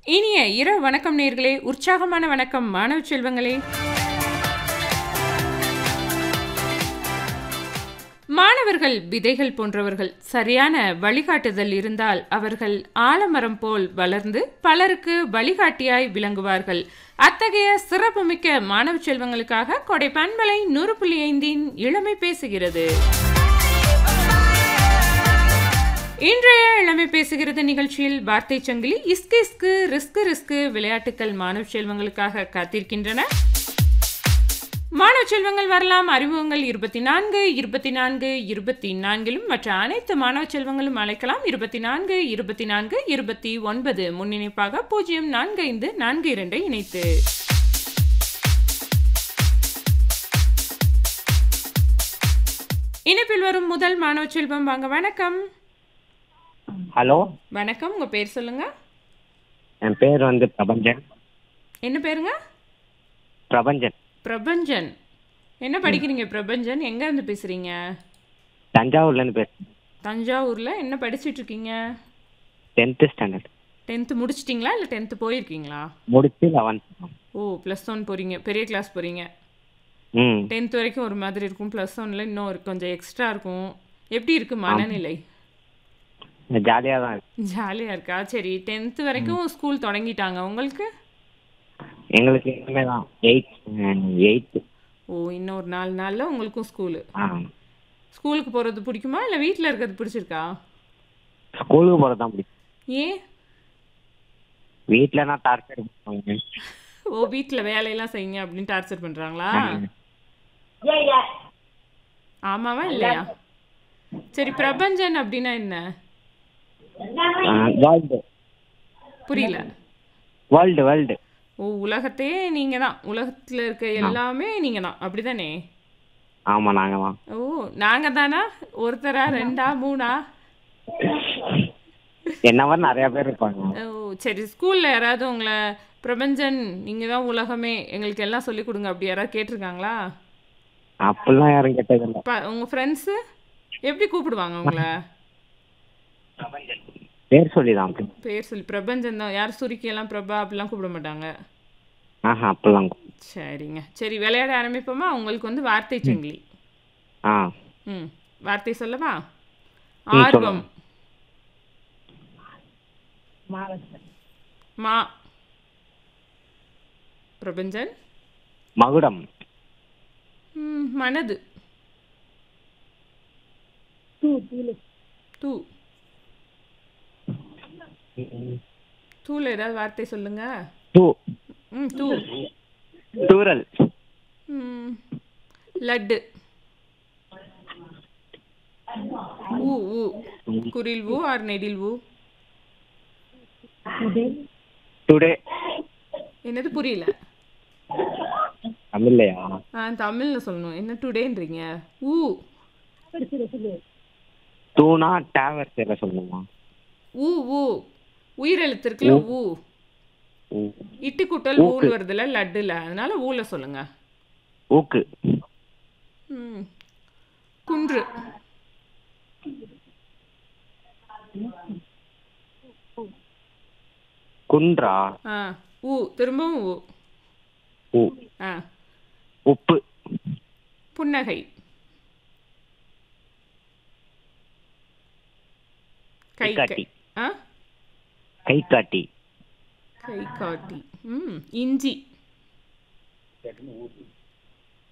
இனிய இரவு வணக்கம் நேர்களே உற்சாகமான வணக்கம் மாணவ செல்வங்களே மாணவர்கள் விதைகள் போன்றவர்கள் சரியான வழிகாட்டுதல் இருந்தால் அவர்கள் ஆலமரம் போல் வளர்ந்து பலருக்கு வழிகாட்டியாய் விளங்குவார்கள் அத்தகைய சிறப்புமிக்க மாணவ செல்வங்களுக்காக கொடை பண்பலை நூறு புள்ளி ஐந்தின் இளமை பேசுகிறது இன்றைய இளமை பேசுகிறது நிகழ்ச்சியில் வார்த்தை சங்கிலி இஸ்கு இஸ்கு ரிஸ்கு ரிஸ்கு விளையாட்டுக்கள் மாணவ செல்வங்களுக்காக காத்திருக்கின்றன மாணவ செல்வங்கள் வரலாம் அறிமுகங்கள் இருபத்தி நான்கு இருபத்தி நான்கு இருபத்தி நான்கிலும் மற்ற அனைத்து மாணவ செல்வங்களும் அழைக்கலாம் இருபத்தி நான்கு இருபத்தி நான்கு இருபத்தி ஒன்பது முன்னிணைப்பாக பூஜ்ஜியம் நான்கு ஐந்து நான்கு இரண்டை இணைத்து இணைப்பில் வரும் முதல் மாணவ செல்வம் வாங்க வணக்கம் ஹலோ வணக்கம் உங்க பேர் சொல்லுங்க என் பேர் வந்து பிரபஞ்சன் என்ன பேருங்க பிரபஞ்சன் பிரபஞ்சன் என்ன படிக்கிறீங்க பிரபஞ்சன் எங்க இருந்து பேசுறீங்க தஞ்சாவூர்லேருந்து பேசுகிறேன் தஞ்சாவூர்ல என்ன படிச்சிட்டு இருக்கீங்க டென்த்து ஸ்டாண்டர்ட் டென்த்து முடிச்சிட்டிங்களா இல்லை டென்த்து போயிருக்கீங்களா முடிச்சு லெவன்த் ஓ ப்ளஸ் ஒன் போறீங்க பெரிய கிளாஸ் போறீங்க ம் டென்த் வரைக்கும் ஒரு மாதிரி இருக்கும் ப்ளஸ் ஒன்ல இன்னும் ஒரு கொஞ்சம் எக்ஸ்ட்ரா இருக்கும் எப்படி இருக்கு மனநிலை ஜாலியாக தான் இருக்கு ஜாலியா இருக்கா சரி டென்த்து வரைக்கும் ஸ்கூல் தொடங்கிட்டாங்க உங்களுக்கு எங்களுக்கு இனிமே தான் எயிட் எயித்து ஓ இன்னும் ஒரு நாலு நாள்ல உங்களுக்கும் ஸ்கூலு ஆ ஸ்கூலுக்கு போறது பிடிக்குமா இல்லை வீட்டில் இருக்கிறது பிடிச்சிருக்கா ஸ்கூலுக்கு போகிறது தான் பிடிக்கும் ஏன் வீட்டில் நான் டார்ச்சர் பண்ணுவாங்க ஓ வீட்டில் வேலையெல்லாம் செய்யுங்க அப்படின்னு டார்ச்சர் பண்ணுறாங்களா ஆமாவா இல்லையா சரி பிரபஞ்சன் அப்படின்னா என்ன வேர்ல்டு புரியல வேர்ல்டு வேர்ல்டு ஓ உலகத்தையே நீங்கள் தான் உலகத்தில் இருக்க எல்லாமே நீங்கள் தான் அப்படிதானே ஆமாம் நாங்கள் தான் ஓ நாங்கள் தானா ஒருத்தரா ரெண்டா மூணா என்ன மாதிரி நிறையா பேர் இருப்பாங்க ஓ சரி ஸ்கூலில் யாராவது உங்களை பிரபஞ்சன் நீங்கள் தான் உலகமே எங்களுக்கு எல்லாம் சொல்லிக் கொடுங்க அப்படி யாராவது கேட்டிருக்காங்களா அப்படிலாம் யாரும் கேட்டதில்லை ப உங்கள் ஃப்ரெண்ட்ஸு எப்படி கூப்பிடுவாங்க உங்களை பேர் சொல்லி தான் பேர் சொல்லி பிரபஞ்சன் தான் யார் சுருக்கியெல்லாம் பிரபா அப்படிலாம் கூப்பிட மாட்டாங்க ஆஹா அப்படிலாம் சரிங்க சரி விளையாட ஆரம்பிப்போமா உங்களுக்கு வந்து வார்த்தை சங்கிலி ஆ ம் வார்த்தை சொல்லவா ம், ஆர்வம் மா பிரபஞ்சன் மகுடம் ம், மனது தூ தூள் ஏதாவது வார்த்தை சொல்லுங்க டூ ம் தூ டூரல் ம், லட்டு ஊ ஊ குரில் ஊ ஆர் நெடில் ஊ டுடே என்னது புரியல தமிழ்லையா ஆ தமிழ்ல சொல்லணும் என்ன டுடேன்றீங்க ஊ டூனா டேவர் பேர சொல்லணுமா ஊ ஊ உயிரெழுத்து இருக்குல்ல ஊ ஊ. இட்டு கூட்டல் ஊன்னு வருதுல லட்டுல அதனால ஊல சொல்லுங்க ஊக்கு ம் குன்று குன்றா ஆ ஊ திரும்பவும் ஊ ஊ ஆ உப்பு புன்னகை கை கைகாட்டி. ஆ கை காட்டி கை காட்டி ம் இஞ்சி